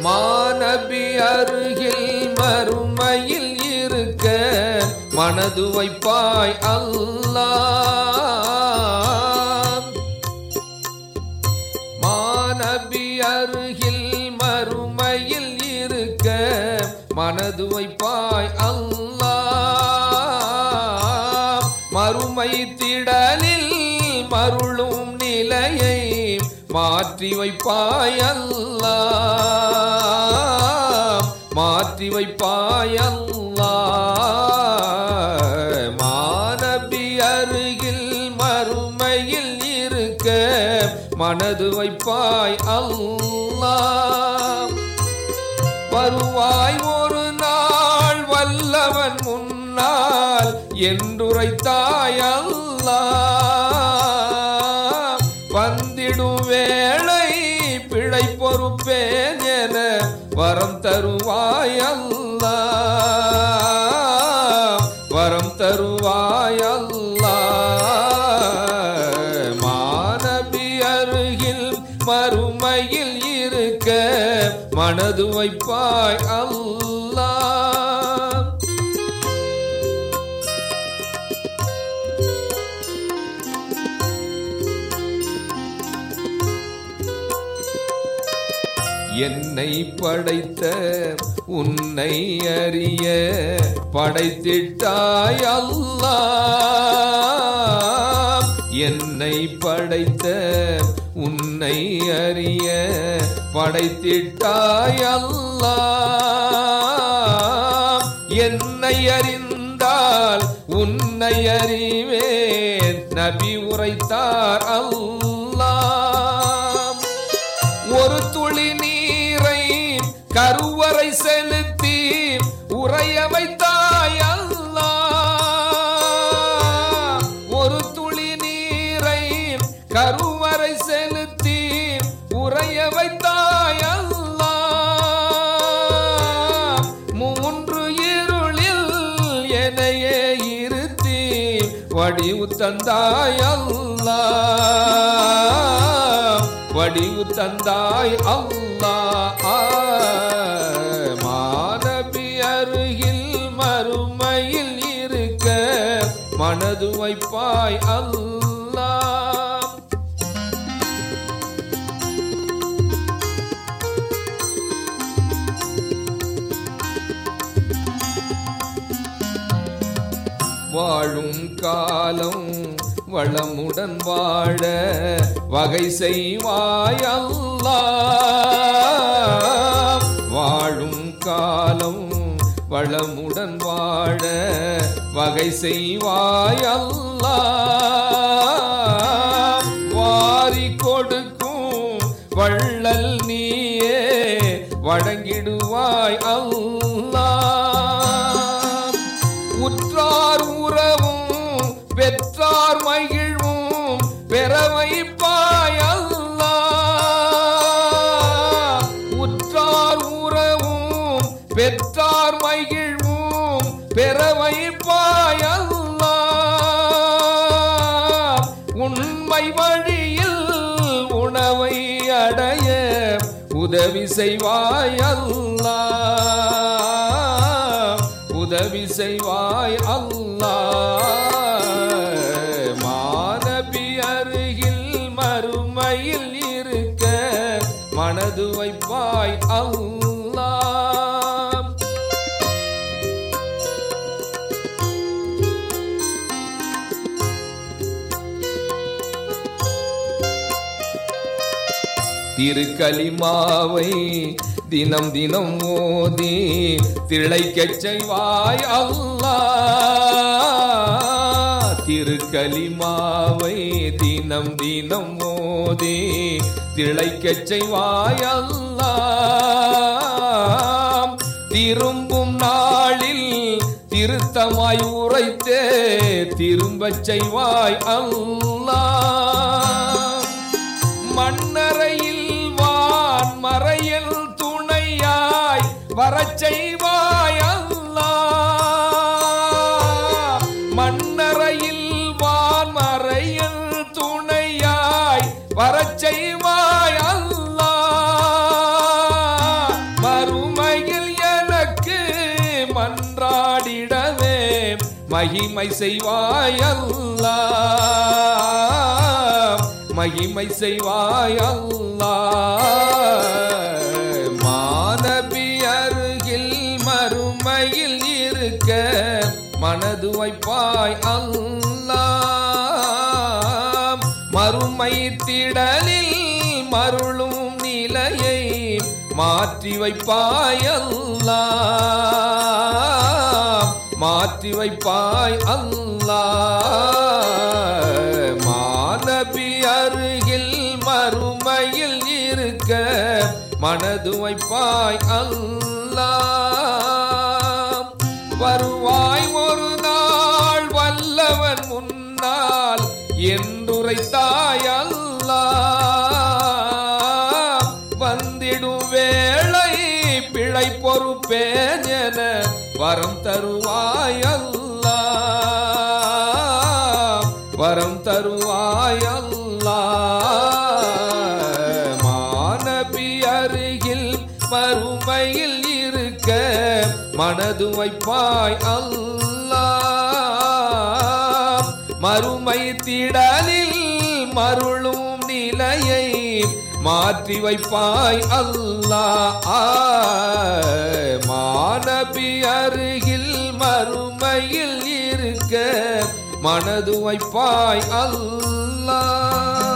மாநபி அருகில் மறுமையில் இருக்க மனது வைப்பாய் அல்லாஹ் மாநபி அருகில் மறுமையில் இருக்க மனது வைப்பாய் அல்லாஹ் மறுமை திடலில் மருளும் நிலையை மாற்றி வைப்பாய் அல்லாஹ் மாற்றி வைப்பாய் அல்லாஹ் மாநபி அருகில் மறுமையில் இருக்க மனது வைப்பாய் அல்லாஹ் வருவாய் ஒரு நாள் வல்லவன் முன்னால் என்றுரைத்தாய் அல்லாஹ் வந்திடும் வேளை பிழை பொறுப்பேன் என வரம் தருவாய் அல்லாஹ் வரம் தருவாய் அல்லாஹ் மாநபி அருகில் மறுமையில் இருக்க மனது வைப்பாய் அல்லாஹ் என்னை படைத்த உன்னை அறிய படைத்திட்டாய் அல்லாஹ் என்னை படைத்த உன்னை அறிய படைத்திட்டாய் அல்லாஹ் என்னை அறிந்தால் உன்னை அறிவேன் நபி உரைத்தார் அல்லாஹ் ஒரு துளி நீரை கருவறை செலுத்தி உறைய வைத்தாய் அல்லாஹ் ஒரு துளி நீரை கருவறை செலுத்தி உறைய வைத்தாய் அல்லாஹ் மூன்று இருளில் எனையே இருத்தி வடிவு தந்தாய் அல்லாஹ் வடிவு தந்தாய் அல்லாஹ் மாநபி அருகில் மறுமையில் இருக்க மனது வைப்பாய் அல்லாஹ் வாழும் காலம் வளமுடன் வாழ வகை செய்வாய் அல்லாஹ் வாழும் காலம் வளமுடன் வாழ வகை செய்வாய் அல்லாஹ் வாரி கொடுக்கும் வள்ளல் நீயே வழங்கிடுவாய் அல்லாஹ் உற்றார் உறவும் பெற்றார் மகிழ்வும் பெற வைப்பாய் அல்லாஹ் உற்றார் உறவும் பெற்றார் மகிழ்வும் பெற வைப்பாய் அல்லாஹ் உண்மை வழியில் உணவை அடைய உதவி செய்வாய் அல்லாஹ் உதவி செய்வாய் அல்லாஹ் மாநபி அருகில் மறுமையில் இருக்க மனது வைப்பாய் அல்லாஹ் திருக்கலிமாவை தினம் தினம் ஓதி திளைக்கச் செய்வாய் அல்லாஹ் திருக்கலிமாவை தினம் தினம் ஓதி திளைக்கச் செய்வாய் அல்லாஹ் திரும்பும் நாளில் திருத்தமாய் உரைத்தே திரும்பச் செய்வாய் அல்லாஹ் மண்ணறையில் வான் மறையில் துணையாய் வரச் செய்வாய் அல்லாஹ் மண்ணறையில் வான் மறையில் துணையாய் வரச் செய்வாய் அல்லாஹ் மகிமை செய்வாய் அல்லா மகிமை செய்வாய் அல்லா மானபி அருகில் மறுமையில் இருக்க மனது வைப்பாய் அல்லா மறுமை திடலில் மருளும் நிலையை மாற்றி வைப்பாய் அல்லா மாற்றி வைப்பாய் அல்லா மானபி அருகில் மறுமையில் இருக்க மனது வைப்பாய் அல்லா வருவாய் ஒரு நாள் வல்லவன் முன்னால் என்றுரைத்தாய் அல்லா வந்திடும் வேளை பிழை பொறுப்பேன் என வரம் தருவாய் அல்லா வரம் தருவாய் அல்லா மானபி அருகில் மறுமையில் இருக்க மனது வைப்பாய் அல்லா மறுமை திடலில் மருளும் நிலையை மாற்றி வைப்பாய் அல்லா மானபி அருகில் மறுமையில் இருக்க மனது வைப்பாய் அல்லா